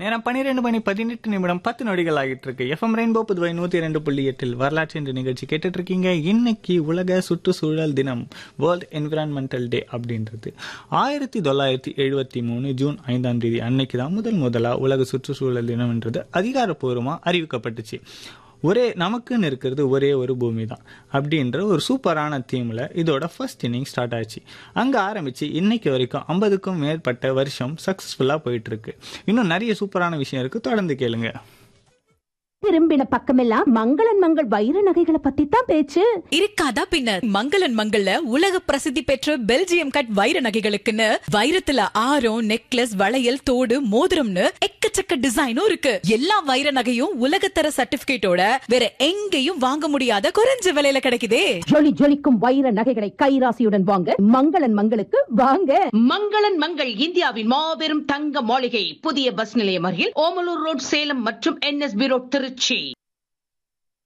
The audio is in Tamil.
நேரம் பன்னிரெண்டு மணி பதினெட்டு நிமிடம் பத்து நொடிகள் ஆகிட்டு இருக்கு எஃப்எம் ரெயின்போ புதுவை நூத்தி ரெண்டு புள்ளி எட்டில் வரலாற்று என்ற நிகழ்ச்சி கேட்டுட்டு இருக்கீங்க இன்னைக்கு உலக சுற்றுச்சூழல் தினம் வேர்ல்ட் என்விரான்மெண்டல் டே அப்படின்றது ஆயிரத்தி தொள்ளாயிரத்தி எழுபத்தி மூணு ஜூன் ஐந்தாம் தேதி அன்னைக்கு தான் முதல் முதலா உலக சுற்றுச்சூழல் தினம்ன்றது அதிகாரப்பூர்வமா அறிவிக்கப்பட்டுச்சு ஒரே நமக்குன்னு இருக்கிறது ஒரே ஒரு பூமி தான் அப்படின்ற ஒரு சூப்பரான தீம்ல இதோட ஃபர்ஸ்ட் இன்னிங் ஸ்டார்ட் ஆச்சு அங்க ஆரம்பிச்சு இன்னைக்கு வரைக்கும் ஐம்பதுக்கும் மேற்பட்ட வருஷம் சக்சஸ்ஃபுல்லா போயிட்டு இருக்கு இன்னும் நிறைய சூப்பரான விஷயம் இருக்கு தொடர்ந்து கேளுங்க திரும்பின பக்கமெல்லாம் மங்களன் மங்கள் வைர நகைகளை பத்தி தான் பேச்சு இருக்காதா பின்ன மங்களன் மங்கள்ல உலக பிரசித்தி பெற்ற பெல்ஜியம் கட் வைர நகைகளுக்குன்னு வைரத்துல ஆரம் நெக்லஸ் வளையல் தோடு மோதிரம்னு எக்கச்சக்க டிசைனும் இருக்கு எல்லா வைர நகையும் உலகத்தர சர்டிபிகேட்டோட வேற எங்கேயும் வாங்க முடியாத குறைஞ்ச விலையில கிடைக்குதே ஜொலி ஜொலிக்கும் வைர நகைகளை கைராசியுடன் வாங்க மங்களன் மங்களுக்கு வாங்க மங்களன் மங்கள் இந்தியாவின் மாபெரும் தங்க மாளிகை புதிய பஸ் நிலையம் அருகில் ஓமலூர் ரோட் சேலம் மற்றும் என்எஸ்பி ரோட் திருச்சி